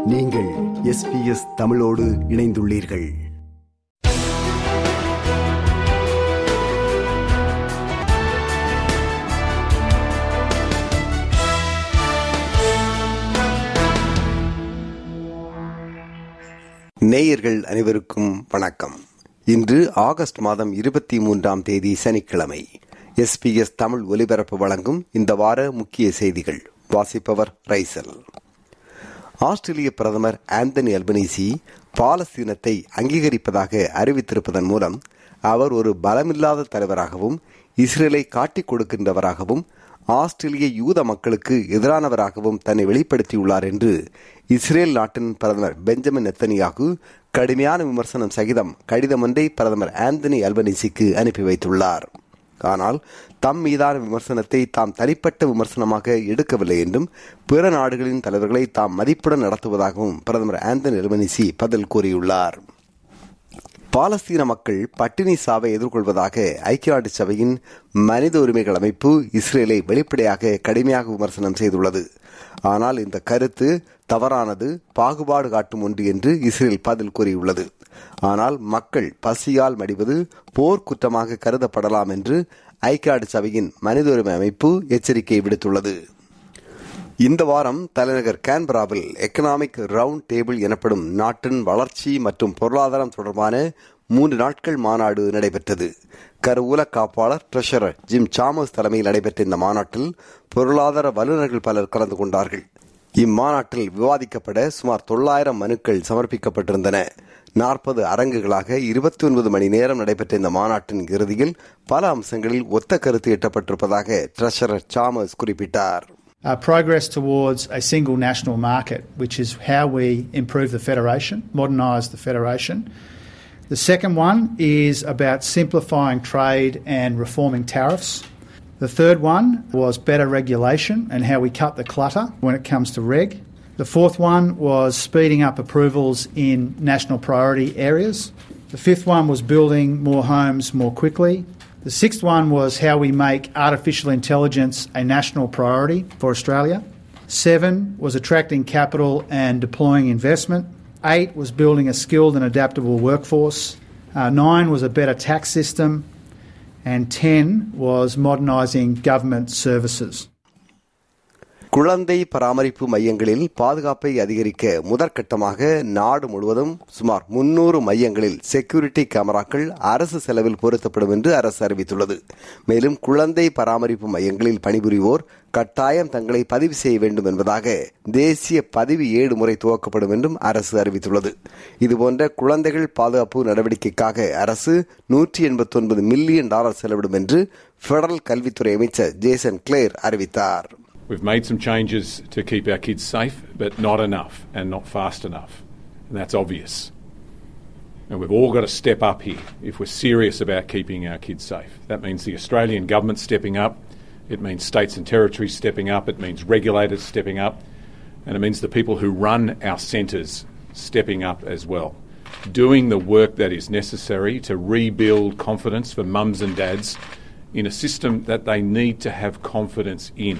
நீங்கள் எஸ்பிஎஸ் தமிழோடு இணைந்துள்ளீர்கள் நேயர்கள் அனைவருக்கும் வணக்கம் இன்று ஆகஸ்ட் மாதம் இருபத்தி மூன்றாம் தேதி சனிக்கிழமை எஸ்பிஎஸ் தமிழ் ஒலிபரப்பு வழங்கும் இந்த வார முக்கிய செய்திகள் வாசிப்பவர் ரைசல் ஆஸ்திரேலிய பிரதமர் ஆந்தனி அல்பனீசி பாலஸ்தீனத்தை அங்கீகரிப்பதாக அறிவித்திருப்பதன் மூலம் அவர் ஒரு பலமில்லாத தலைவராகவும் இஸ்ரேலை காட்டிக் கொடுக்கின்றவராகவும் ஆஸ்திரேலிய யூத மக்களுக்கு எதிரானவராகவும் தன்னை வெளிப்படுத்தியுள்ளார் என்று இஸ்ரேல் நாட்டின் பிரதமர் பெஞ்சமின் நெத்தனியாகு கடுமையான விமர்சனம் சகிதம் கடிதம் ஒன்றை பிரதமர் ஆந்தனி அல்பனிசிக்கு அனுப்பி வைத்துள்ளார் ஆனால் தம் மீதான விமர்சனத்தை தாம் தனிப்பட்ட விமர்சனமாக எடுக்கவில்லை என்றும் பிற நாடுகளின் தலைவர்களை தாம் மதிப்புடன் நடத்துவதாகவும் பிரதமர் ஆந்தனி அல்பனிசி பதில் கூறியுள்ளார் பாலஸ்தீன மக்கள் பட்டினி சாவை எதிர்கொள்வதாக ஐக்கிய நாடு சபையின் மனித உரிமைகள் அமைப்பு இஸ்ரேலை வெளிப்படையாக கடுமையாக விமர்சனம் செய்துள்ளது ஆனால் இந்த கருத்து தவறானது பாகுபாடு காட்டும் ஒன்று என்று இஸ்ரேல் பதில் கூறியுள்ளது ஆனால் மக்கள் பசியால் மடிவது போர் குற்றமாக கருதப்படலாம் என்று ஐக்கிய நாடு சபையின் மனித உரிமை அமைப்பு எச்சரிக்கை விடுத்துள்ளது இந்த வாரம் தலைநகர் கேன்பராவில் எக்கனாமிக் ரவுண்ட் டேபிள் எனப்படும் நாட்டின் வளர்ச்சி மற்றும் பொருளாதாரம் தொடர்பான மூன்று நாட்கள் மாநாடு நடைபெற்றது கருவூல காப்பாளர் ட்ரெஷரர் ஜிம் சாமஸ் தலைமையில் நடைபெற்ற இந்த மாநாட்டில் பொருளாதார வல்லுநர்கள் பலர் கலந்து கொண்டார்கள் இம்மாநாட்டில் விவாதிக்கப்பட சுமார் தொள்ளாயிரம் மனுக்கள் சமர்ப்பிக்கப்பட்டிருந்தன நாற்பது அரங்குகளாக இருபத்தி ஒன்பது மணி நேரம் நடைபெற்ற இந்த மாநாட்டின் இறுதியில் பல அம்சங்களில் ஒத்த கருத்து எட்டப்பட்டிருப்பதாக ட்ரெஷரர் சாமஸ் குறிப்பிட்டார் Uh, progress towards a single national market, which is how we improve the Federation, modernise the Federation. The second one is about simplifying trade and reforming tariffs. The third one was better regulation and how we cut the clutter when it comes to reg. The fourth one was speeding up approvals in national priority areas. The fifth one was building more homes more quickly. The sixth one was how we make artificial intelligence a national priority for Australia. Seven was attracting capital and deploying investment. Eight was building a skilled and adaptable workforce. Uh, nine was a better tax system. And ten was modernising government services. குழந்தை பராமரிப்பு மையங்களில் பாதுகாப்பை அதிகரிக்க முதற்கட்டமாக நாடு முழுவதும் சுமார் முன்னூறு மையங்களில் செக்யூரிட்டி கேமராக்கள் அரசு செலவில் பொருத்தப்படும் என்று அரசு அறிவித்துள்ளது மேலும் குழந்தை பராமரிப்பு மையங்களில் பணிபுரிவோர் கட்டாயம் தங்களை பதிவு செய்ய வேண்டும் என்பதாக தேசிய பதிவு ஏடு முறை துவக்கப்படும் என்றும் அரசு அறிவித்துள்ளது இதுபோன்ற குழந்தைகள் பாதுகாப்பு நடவடிக்கைக்காக அரசு நூற்றி எண்பத்தி ஒன்பது மில்லியன் டாலர் செலவிடும் என்று பெடரல் கல்வித்துறை அமைச்சர் ஜேசன் கிளேர் அறிவித்தார் We've made some changes to keep our kids safe, but not enough and not fast enough. And that's obvious. And we've all got to step up here if we're serious about keeping our kids safe. That means the Australian government stepping up, it means states and territories stepping up, it means regulators stepping up, and it means the people who run our centres stepping up as well. Doing the work that is necessary to rebuild confidence for mums and dads in a system that they need to have confidence in.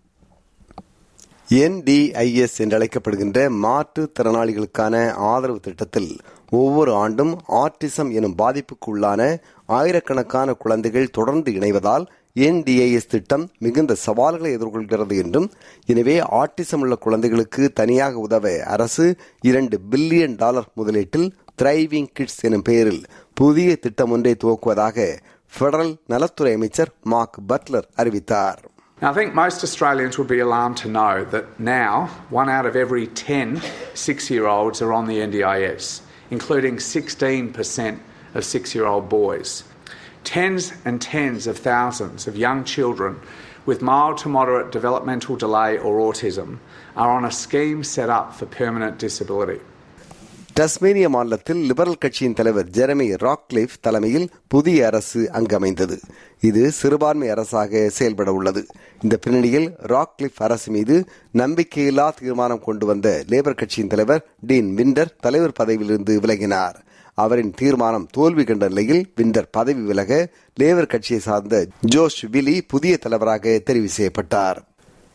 NDIS என்று அழைக்கப்படுகின்ற மாற்றுத் திறனாளிகளுக்கான ஆதரவு திட்டத்தில் ஒவ்வொரு ஆண்டும் autism எனும் பாதிப்புக்கு உள்ளான ஆயிரக்கணக்கான குழந்தைகள் தொடர்ந்து இணைவதால் என்டிஐஎஸ் திட்டம் மிகுந்த சவால்களை எதிர்கொள்கிறது என்றும் எனவே ஆர்டிசம் உள்ள குழந்தைகளுக்கு தனியாக உதவ அரசு இரண்டு பில்லியன் டாலர் முதலீட்டில் த்ரைவிங் கிட்ஸ் எனும் பெயரில் புதிய திட்டம் ஒன்றை துவக்குவதாக பெடரல் நலத்துறை அமைச்சர் மார்க் பட்லர் அறிவித்தார் Now, I think most Australians would be alarmed to know that now one out of every 10 six year olds are on the NDIS, including 16% of six year old boys. Tens and tens of thousands of young children with mild to moderate developmental delay or autism are on a scheme set up for permanent disability. டஸ்மேனிய மாநிலத்தில் liberal கட்சியின் தலைவர் Jeremy ராக்லிஃப் தலைமையில் புதிய அரசு அங்கு அமைந்தது இது சிறுபான்மை அரசாக செயல்பட உள்ளது இந்த பின்னணியில் ராக்லிஃப் அரசு மீது நம்பிக்கையில்லா தீர்மானம் கொண்டு வந்த லேபர் கட்சியின் தலைவர் டீன் விண்டர் தலைவர் பதவியிலிருந்து விலகினார் அவரின் தீர்மானம் தோல்வி கண்ட நிலையில் விண்டர் பதவி விலக லேபர் கட்சியை சார்ந்த ஜோஷ் விலி புதிய தலைவராக தெரிவு செய்யப்பட்டார்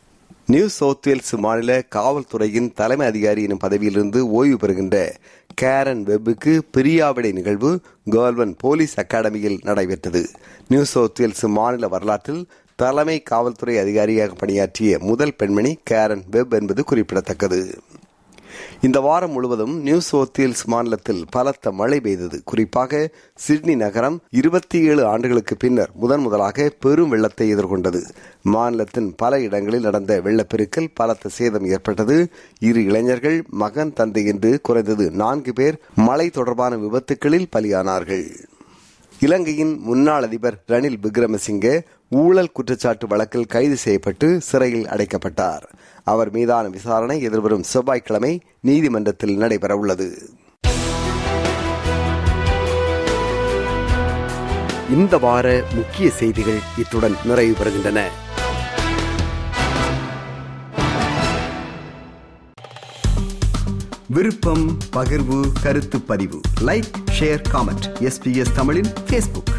நியூ சவுத் வேல்ஸ் மாநில காவல்துறையின் தலைமை அதிகாரி எனும் பதவியிலிருந்து ஓய்வு பெறுகின்ற கேரன் வெப்புக்கு பிரியாவிடை நிகழ்வு கோல்வன் போலீஸ் அகாடமியில் நடைபெற்றது நியூ சவுத் வேல்ஸ் மாநில வரலாற்றில் தலைமை காவல்துறை அதிகாரியாக பணியாற்றிய முதல் பெண்மணி கேரன் வெப் என்பது குறிப்பிடத்தக்கது இந்த வாரம் முழுவதும் நியூ சவுத் மாநிலத்தில் பலத்த மழை பெய்தது குறிப்பாக சிட்னி நகரம் இருபத்தி ஏழு ஆண்டுகளுக்கு பின்னர் முதன் முதலாக பெரும் வெள்ளத்தை எதிர்கொண்டது மாநிலத்தின் பல இடங்களில் நடந்த வெள்ளப்பெருக்கில் பலத்த சேதம் ஏற்பட்டது இரு இளைஞர்கள் மகன் தந்தை என்று குறைந்தது நான்கு பேர் மழை தொடர்பான விபத்துகளில் பலியானார்கள் இலங்கையின் முன்னாள் அதிபர் ரணில் விக்ரமசிங்கே ஊழல் குற்றச்சாட்டு வழக்கில் கைது செய்யப்பட்டு சிறையில் அடைக்கப்பட்டார் அவர் மீதான விசாரணை எதிர்வரும் செவ்வாய்க்கிழமை நீதிமன்றத்தில் நடைபெறவுள்ளது இந்த வார முக்கிய செய்திகள் இத்துடன் நிறைவு பெறுகின்றன விருப்பம் பகிர்வு கருத்து பதிவு லைக் ஷேர் காமெண்ட் எஸ்பிஎஸ் தமிழின் பேஸ்புக்